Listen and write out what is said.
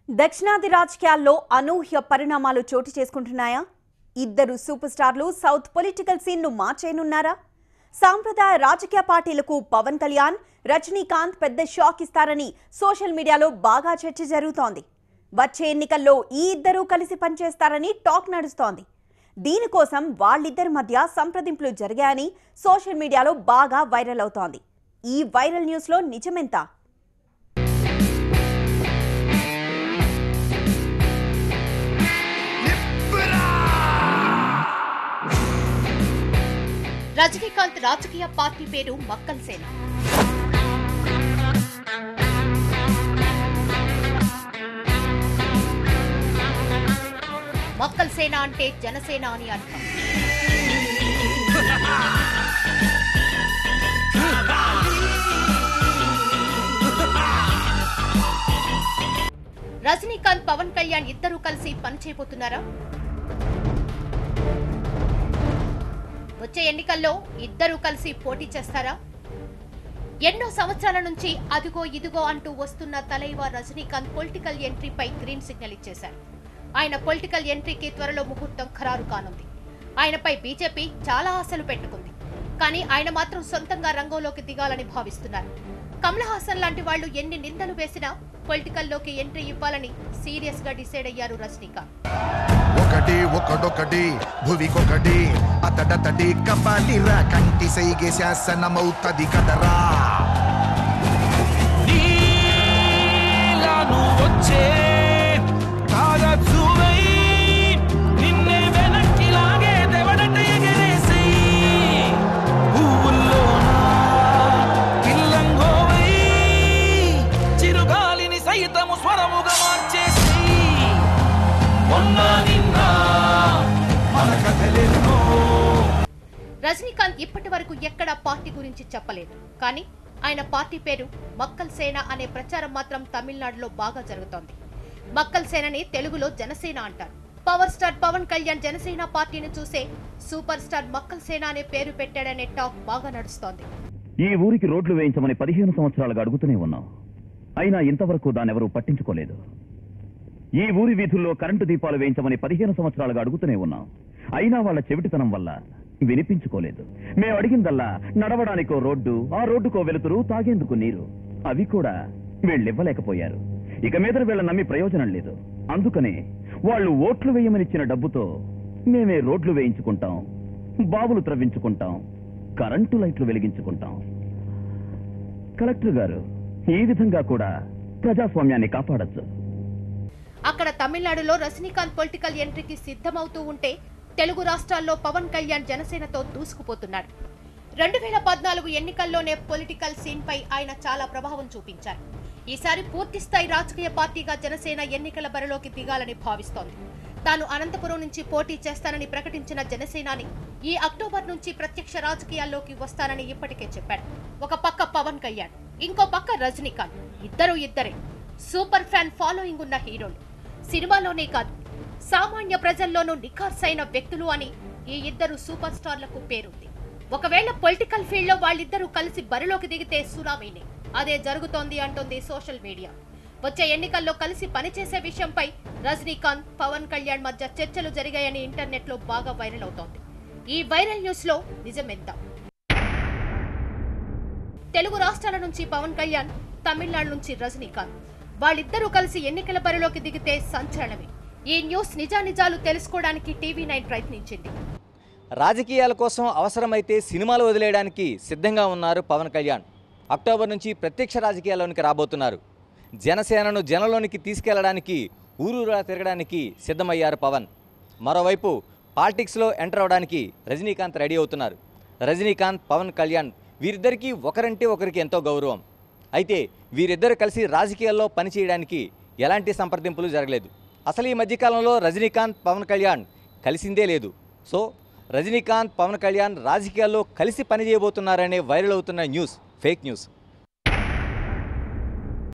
దక్షిణాది రాజకీయాల్లో అనూహ్య పరిణామాలు చోటు చేసుకుంటున్నాయా ఇద్దరు సూపర్ స్టార్లు సౌత్ పొలిటికల్ సీన్ ను మార్చేయనున్నారా సాంప్రదాయ రాజకీయ పార్టీలకు పవన్ కళ్యాణ్ రజనీకాంత్ పెద్ద షాక్ ఇస్తారని సోషల్ మీడియాలో బాగా చర్చ జరుగుతోంది వచ్చే ఎన్నికల్లో ఈ ఇద్దరూ కలిసి పనిచేస్తారని టాక్ నడుస్తోంది దీనికోసం వాళ్ళిద్దరి మధ్య సంప్రదింపులు జరిగాయని సోషల్ మీడియాలో బాగా వైరల్ అవుతోంది ఈ వైరల్ న్యూస్లో నిజమెంత రజనీకాంత్ రాజకీయ పార్టీ పేరు మక్కల్ సేన మక్కల్ సేన అంటే జనసేన అని అర్థం రజనీకాంత్ పవన్ కళ్యాణ్ ఇద్దరూ కలిసి పనిచేయబోతున్నారా వచ్చే ఎన్నికల్లో ఇద్దరూ కలిసి పోటీ చేస్తారా ఎన్నో సంవత్సరాల నుంచి అదిగో ఇదిగో అంటూ వస్తున్న తలైవా రజనీకాంత్ పొలిటికల్ ఎంట్రీపై గ్రీన్ సిగ్నల్ ఇచ్చేశారు ఆయన పొలిటికల్ ఎంట్రీకి త్వరలో ముహూర్తం ఖరారు కానుంది ఆయనపై బీజేపీ చాలా ఆశలు పెట్టుకుంది కానీ ఆయన మాత్రం సొంతంగా రంగంలోకి దిగాలని భావిస్తున్నారు కమల్ హాసన్ లాంటి వాళ్ళు ఎన్ని నిందలు వేసినా పొలిటికల్లోకి ఎంట్రీ ఇవ్వాలని సీరియస్ గా డిసైడ్ అయ్యారు రజనీకాంత్ ఒకటి ఒకడొకటి భువికొకటి అతడతడి కపాలిరా కంటి సైగే శాసనమవుతది కదరా నీలాను వచ్చే కాగజువై నిన్నే వెనక్కి లాగే దెవడట ఎగరేసేయ్ పువ్వుల్లోనా పిల్లంగోవై చిరుగాలిని సైతము స్వరముగా మార్చేసేయ్ మొన్న నిన్న మన కథలెన్నో రజనీకాంత్ ఇప్పటి వరకు ఎక్కడా పార్టీ గురించి చెప్పలేదు కానీ ఆయన పార్టీ పేరు మక్కల్ సేన అనే ప్రచారం మాత్రం తమిళనాడులో బాగా జరుగుతోంది మక్కల్ సేనని తెలుగులో జనసేన అంటారు పవర్ స్టార్ పవన్ కళ్యాణ్ జనసేన పార్టీని చూసే సూపర్ స్టార్ మక్కల్ సేన అనే పేరు పెట్టాడనే టాక్ బాగా నడుస్తోంది ఈ ఊరికి రోడ్లు వేయించమని పదిహేను సంవత్సరాలుగా అడుగుతూనే ఉన్నాం అయినా ఇంతవరకు దానెవరూ పట్టించుకోలేదు ఈ ఊరి వీధుల్లో కరెంటు దీపాలు వేయించమని పదిహేను సంవత్సరాలుగా అడుగుతూనే ఉన్నాం అయినా వాళ్ళ చెవిటితనం వల్ల వినిపించుకోలేదు మేము అడిగిందల్లా నడవడానికో రోడ్డు ఆ రోడ్డుకో వెలుతురు తాగేందుకు నీరు అవి కూడా వీళ్ళివ్వలేకపోయారు ఇక మీద వీళ్ళ నమ్మి ప్రయోజనం లేదు అందుకనే వాళ్ళు ఓట్లు వేయమనిచ్చిన డబ్బుతో మేమే రోడ్లు వేయించుకుంటాం బావులు త్రవ్వించుకుంటాం కరెంటు లైట్లు వెలిగించుకుంటాం కలెక్టర్ గారు ఈ విధంగా కూడా ప్రజాస్వామ్యాన్ని కాపాడచ్చు అక్కడ తమిళనాడులో రజనీకాంత్ పొలిటికల్ ఎంట్రీకి సిద్ధమవుతూ ఉంటే తెలుగు రాష్ట్రాల్లో పవన్ కళ్యాణ్ జనసేనతో దూసుకుపోతున్నాడు రెండు వేల పద్నాలుగు ఎన్నికల్లోనే పొలిటికల్ సీన్ పై ఆయన చాలా ప్రభావం చూపించారు ఈసారి పూర్తి స్థాయి రాజకీయ పార్టీగా జనసేన ఎన్నికల బరిలోకి దిగాలని భావిస్తోంది తాను అనంతపురం నుంచి పోటీ చేస్తానని ప్రకటించిన జనసేనాని ఈ అక్టోబర్ నుంచి ప్రత్యక్ష రాజకీయాల్లోకి వస్తానని ఇప్పటికే చెప్పాడు ఒక పక్క పవన్ కళ్యాణ్ ఇంకో పక్క రజనీకాంత్ ఇద్దరు ఇద్దరే సూపర్ ఫ్యాన్ ఫాలోయింగ్ ఉన్న హీరోలు సినిమాలోనే కాదు సామాన్య ప్రజల్లోనూ నిఖార్సైన వ్యక్తులు అని ఈ ఇద్దరు సూపర్ స్టార్లకు పేరుంది ఒకవేళ పొలిటికల్ ఫీల్డ్ లో వాళ్ళిద్దరూ కలిసి బరిలోకి దిగితే సునామీనే అదే జరుగుతోంది అంటోంది సోషల్ మీడియా వచ్చే ఎన్నికల్లో కలిసి పనిచేసే విషయంపై రజనీకాంత్ పవన్ కళ్యాణ్ మధ్య చర్చలు జరిగాయని ఇంటర్నెట్ లో బాగా వైరల్ అవుతోంది ఈ వైరల్ న్యూస్ లో నిజమెంత తెలుగు రాష్ట్రాల నుంచి పవన్ కళ్యాణ్ తమిళనాడు నుంచి రజనీకాంత్ వాళ్ళిద్దరూ కలిసి ఎన్నికల బరిలోకి దిగితే సంచలనమే ఈ న్యూస్ నిజానిజాలు తెలుసుకోవడానికి టీవీ నైన్ ప్రయత్నించింది రాజకీయాల కోసం అవసరమైతే సినిమాలు వదిలేయడానికి సిద్ధంగా ఉన్నారు పవన్ కళ్యాణ్ అక్టోబర్ నుంచి ప్రత్యక్ష రాజకీయాల్లోనికి రాబోతున్నారు జనసేనను జనంలోనికి తీసుకెళ్లడానికి ఊరూరా తిరగడానికి సిద్ధమయ్యారు పవన్ మరోవైపు పాలిటిక్స్లో ఎంటర్ అవడానికి రజనీకాంత్ రెడీ అవుతున్నారు రజనీకాంత్ పవన్ కళ్యాణ్ వీరిద్దరికీ ఒకరంటే ఒకరికి ఎంతో గౌరవం అయితే వీరిద్దరు కలిసి రాజకీయాల్లో పనిచేయడానికి ఎలాంటి సంప్రదింపులు జరగలేదు అసలు ఈ మధ్యకాలంలో రజనీకాంత్ పవన్ కళ్యాణ్ కలిసిందే లేదు సో రజనీకాంత్ పవన్ కళ్యాణ్ రాజకీయాల్లో కలిసి పనిచేయబోతున్నారనే వైరల్ అవుతున్న న్యూస్ ఫేక్ న్యూస్